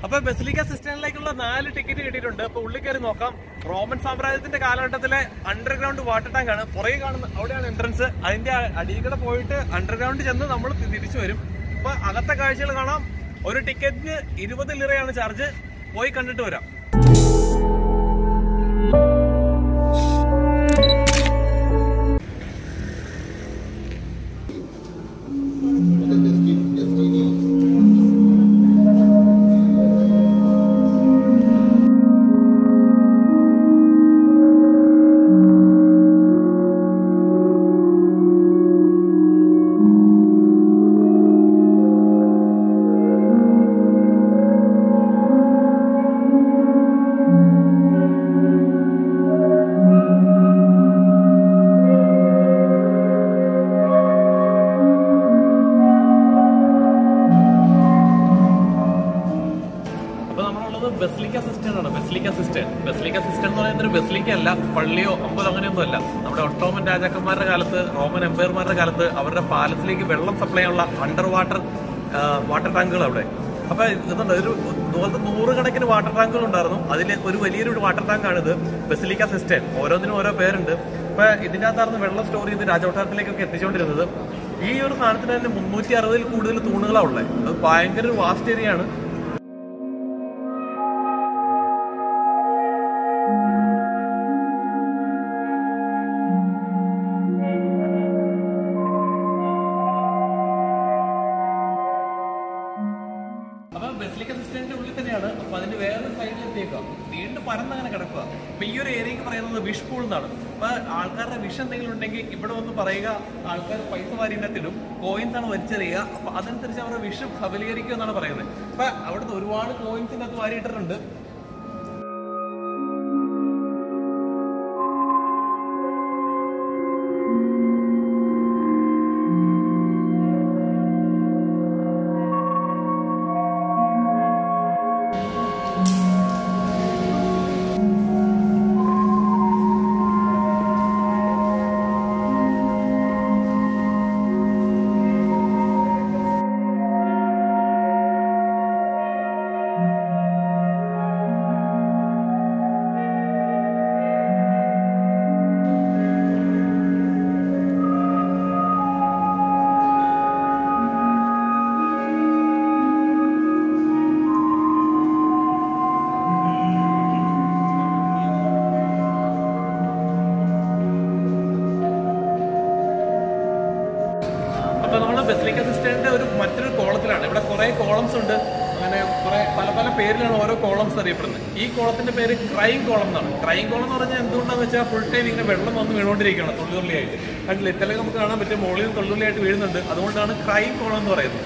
അപ്പൊ ബസിലിക്ക സിസ്റ്റേണിലേക്കുള്ള നാല് ടിക്കറ്റ് കിട്ടിയിട്ടുണ്ട് അപ്പൊ ഉള്ളിൽ കയറി നോക്കാം റോമൻ സാമ്രാജ്യത്തിന്റെ കാലഘട്ടത്തിലെ അണ്ടർഗ്രൗണ്ട് വാട്ടർ ടാങ്ക് ആണ് പുറകെ കാണുന്ന അവിടെയാണ് എൻട്രൻസ് അതിന്റെ അടിയിലൂടെ പോയിട്ട് അണ്ടർഗ്രൗണ്ട് ചെന്ന് നമ്മൾ തിരിച്ചു വരും അപ്പൊ അകത്തെ കാഴ്ചകൾ കാണാം ഒരു ടിക്കറ്റിന് ഇരുപത് ലിറയാണ് ചാർജ് പോയി കണ്ടിട്ട് വരാം അപ്പൊ നമ്മളുള്ളത് ബസ്ലിക്ക സിസ്റ്റം ആണ് ബസ്ലിക്ക സിസ്റ്റം ബസ്ലിക്ക സിസ്റ്റം എന്ന് പറയുന്നത് ഒരു ബസ്ലിക്ക അല്ല പള്ളിയോ അമ്പതോ അങ്ങനെയൊന്നും അല്ല നമ്മുടെ ഒട്ടോമൻ രാജാക്കന്മാരുടെ കാലത്ത് റോമൻ എംപയർമാരുടെ കാലത്ത് അവരുടെ പാലസിലേക്ക് വെള്ളം സപ്ലൈ ഉള്ള അണ്ടർ വാട്ടർ വാട്ടർ ടാങ്കുകൾ അവിടെ അപ്പൊ ഇതുണ്ട് ഒരു ഇതുപോലത്തെ നൂറുകണക്കിന് വാട്ടർ ടാങ്കുകൾ ഉണ്ടായിരുന്നു അതിൽ ഒരു വലിയൊരു വാട്ടർ ടാങ്കാണ് ഇത് ബസിലിക്ക സിസ്റ്റം ഓരോന്നിനും ഓരോ പേരുണ്ട് അപ്പൊ ഇതിന്റെ അകത്തായിരുന്നു വെള്ളം സ്റ്റോർ ചെയ്ത് രാജകൊട്ടാരത്തിലേക്കൊക്കെ എത്തിച്ചുകൊണ്ടിരുന്നത് ഈ ഒരു സാധനത്തിന് തന്നെ മുന്നൂറ്റി അറുപതിൽ കൂടുതൽ തൂണുകളാണ് ഉള്ളത് അത് ഭയങ്കര ഒരു വാസ്റ്റ് ഏരിയ ആണ് അപ്പൊ ബസിലിക്ക സിസ്റ്റത്തിന്റെ ഉള്ളിൽ തന്നെയാണ് അപ്പൊ അതിന്റെ വേറെ സൈഡിൽ എത്തിയേക്കാം വീണ്ടും പരന്നങ്ങനെ കിടക്കുക അപ്പൊ ഈ ഒരു ഏരിയക്ക് പറയുന്നത് വിഷ് പൂൾ എന്നാണ് അപ്പൊ ആൾക്കാരുടെ വിഷ് എന്തെങ്കിലും ഉണ്ടെങ്കിൽ ഇവിടെ വന്ന് പറയുക ആൾക്കാർ പൈസ വാരിനത്തിടും കോയിൻസ് ആണ് വലിച്ചെറിയുക അപ്പൊ അതനുസരിച്ച് അവരുടെ വിഷ് സബലീകരിക്കുക എന്നാണ് പറയുന്നത് അപ്പൊ അവിടുത്തെ ഒരുപാട് കോയിൻസിന്റെ അകത്ത് വാരിയിട്ടിട്ടുണ്ട് അപ്പൊ നമ്മൾ ബസിലിക്ക സിസ്റ്ററിന്റെ ഒരു മറ്റൊരു കോളത്തിലാണ് ഇവിടെ കുറെ കോളംസ് ഉണ്ട് അങ്ങനെ കുറെ പല പല പേരിലാണ് ഓരോ കോളംസ് അറിയപ്പെടുന്നത് ഈ കോളത്തിന്റെ പേര് ക്രൈം കോളം എന്നാണ് ക്രൈം കോളം എന്ന് പറഞ്ഞാൽ എന്തുകൊണ്ടാന്ന് വെച്ചാൽ ഫുൾ ടൈം ഇങ്ങനെ വെള്ളം വന്ന് വീണുകൊണ്ടിരിക്കുകയാണ് തുള്ളി തുള്ളിയായിട്ട് കണ്ടില്ല ഇത്തലൊക്കെ നമുക്ക് കാണാൻ പറ്റും മുകളിൽ നിന്ന് തുള്ളിയായിട്ട് വീഴുന്നുണ്ട് അതുകൊണ്ടാണ് ക്രൈം കോളം എന്ന് പറയുന്നത്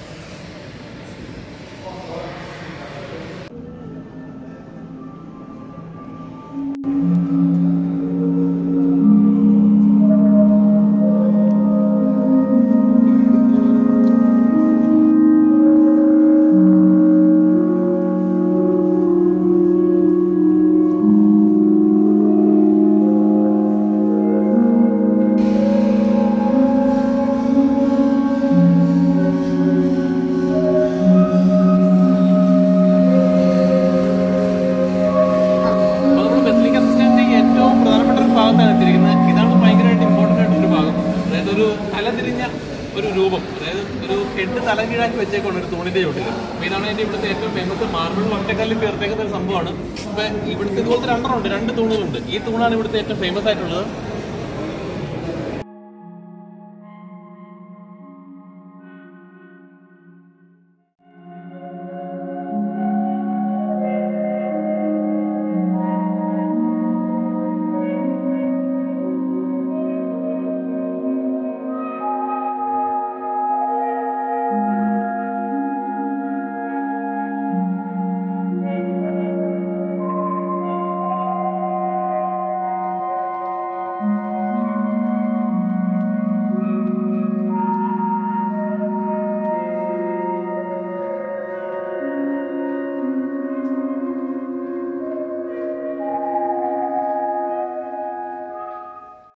അപ്പോൾ നമ്മൾ ബസിലിക്ക സിസ്റ്റത്തിന്റെ ഏറ്റവും പ്രധാനപ്പെട്ട ഒരു ഭാഗത്താണ് എത്തിയിരിക്കുന്നത് ഇതാണ് ഭയങ്കരമായിട്ട് ഇമ്പോർട്ടൻ്റ് ആയിട്ടുള്ള ഒരു ഭാഗം അതായത് ഒരു തലതിരിഞ്ഞ ഒരു രൂപം അതായത് ഒരു ഹെഡ് തലകീഴാക്കി വെച്ചേക്കാണ് ഒരു തൂണിന്റെ ചുവട്ടിൽ അപ്പോൾ ഇതാണ് അതിന്റെ ഇവിടുത്തെ ഏറ്റവും ഫേമസ് മാർബിൾ ഒറ്റക്കല്ലിൽ തീർത്തേക്കുന്ന ഒരു സംഭവമാണ് അപ്പോൾ ഇവിടുത്തെ ഇതുപോലത്തെ രണ്ടെണ്ണം ഉണ്ട് രണ്ട് തൂണുകളുണ്ട് ഈ തൂണാണ് ഇവിടുത്തെ ഏറ്റവും ഫേമസ് ആയിട്ടുള്ളത്